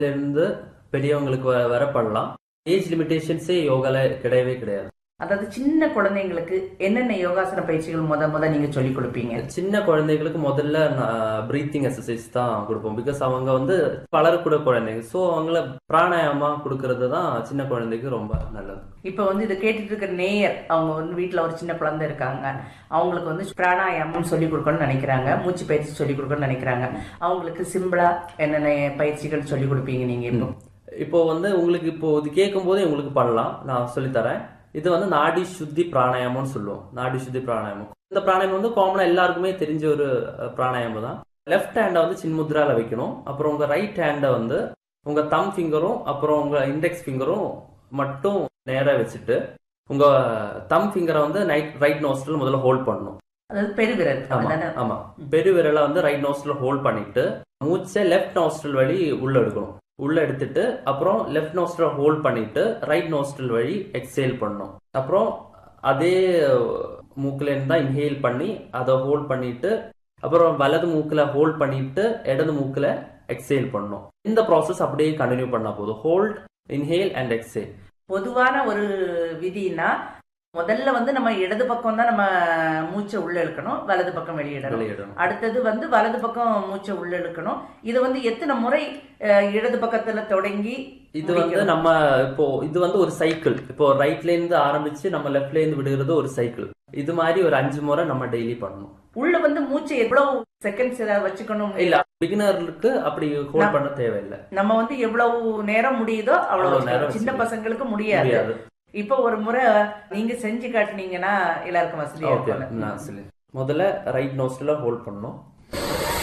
இருந்து பெரியவங்களுக்கு வ- வர பண்ணலாம் ஏஜ் லிமிடேஷன்ஸே யோகால கிடையவே கிடையாது அதாவது சின்ன குழந்தைங்களுக்கு என்னென்ன யோகாசன பயிற்சிகள் முத முத நீங்க சொல்லி கொடுப்பீங்க சின்ன குழந்தைகளுக்கு முதல்ல பிரீத்திங் எக்ஸசைஸ் தான் கொடுப்போம் பிகாஸ் அவங்க வந்து வளரக்கூட குழந்தைங்க ஸோ அவங்கள பிராணாயாமா கொடுக்கறது தான் சின்ன குழந்தைக்கு ரொம்ப நல்லது இப்ப வந்து இதை கேட்டுட்டு இருக்கிற நேயர் அவங்க வந்து வீட்ல ஒரு சின்ன குழந்தை இருக்காங்க அவங்களுக்கு வந்து பிராணாயாமம் சொல்லி கொடுக்கணும்னு நினைக்கிறாங்க மூச்சு பயிற்சி சொல்லி கொடுக்கணும்னு நினைக்கிறாங்க அவங்களுக்கு சிம்பிளா என்னென்ன பயிற்சிகள் சொல்லி கொடுப்பீங்க நீங்க இப்போ இப்போ வந்து உங்களுக்கு இப்போ இது கேட்கும் போதே உங்களுக்கு பண்ணலாம் நான் சொல்லித்தரேன் இது வந்து நாடி சுத்தி பிராணாயாமம்னு சொல்லுவோம் நாடி சுத்தி பிராணாயாமம் இந்த பிராணாயாமம் வந்து காமனா எல்லாருக்குமே தெரிஞ்ச ஒரு அஹ், பிராணாயாமம் தான் லெஃப்ட் ஹேண்டை வந்து சின்முத்ரால வைக்கணும் அப்புறம் உங்க ரைட் ஹேண்டை வந்து உங்க தம் ஃபிங்கரும் அப்புறம் உங்க இண்டெக்ஸ் ஃபிங்கரும் மட்டும் நேரா வச்சுட்டு உங்க தம் ஃபிங்கரை வந்து நைட் ரைட் நோஸ்டல் முதல்ல ஹோல்ட் பண்ணணும் அதாவது பெருவிரல் ஆமா அதானே? ஆமா பெருவிரலை வந்து ரைட் நோஸ்டல் ஹோல்ட் பண்ணிட்டு மூச்சை லெஃப்ட் நோஸ்டல் வழி உள்ள எடுக்கணும் உள்ள எடுத்துட்டு அப்புறம் லெஃப்ட் நோஸ்டல் ஹோல்ட் பண்ணிட்டு ரைட் நோஸ்டல் வழி எக்ஸேல் பண்ணணும் அப்புறம் அதே மூக்குல இருந்தா இன்ஹேல் பண்ணி அதை ஹோல்ட் பண்ணிட்டு அப்புறம் வலது மூக்குல ஹோல்ட் பண்ணிட்டு இடது மூக்குல எக்ஸேல் பண்ணணும் இந்த ப்ராசஸ் அப்படியே கண்டினியூ பண்ணா போதும் ஹோல்ட் இன்ஹேல் அண்ட் எக்ஸேல் பொதுவான ஒரு விதினா முதல்ல வந்து நம்ம இடது பக்கம் தான் நம்ம மூச்சை உள்ள இழுக்கணும் வலது பக்கம் வெளியிடணும் வெளியிடணும் அடுத்தது வந்து வலது பக்கம் மூச்சை உள்ள இழுக்கணும் இது வந்து எத்தனை முறை அஹ், இடது பக்கத்துல தொடங்கி இது வந்து முடிக்கணும்? நம்ம இப்போ இது வந்து ஒரு சைக்கிள் இப்போ ரைட்ல இருந்து ஆரம்பிச்சு நம்ம லெஃப்ட்ல இருந்து விடுகிறது ஒரு சைக்கிள் இது மாதிரி ஒரு அஞ்சு முறை நம்ம டெய்லி பண்ணணும் உள்ள வந்து மூச்சை எவ்வளவு செகண்ட்ஸ் ஏதாவது வச்சுக்கணும் இல்ல பிகினருக்கு அப்படி ஹோல்ட் பண்ண தேவையில்லை நம்ம வந்து எவ்வளவு நேரம் முடியுதோ அவ்வளவு அவ்வளவு நேரம் வச்சுக்கலாம். சின்ன வச்சுக்கலாம். பசங்களுக்கு முடியாது முடியாது இப்போ ஒரு முறை நீங்க செஞ்சு காட்டுனீங்கன்னா எல்லாருக்கும் வசதியா ஓகே இருக்கும் நான் சொல்லி முதல்ல ரைட் நோஸ்ல ஹோல்ட் பண்ணணும்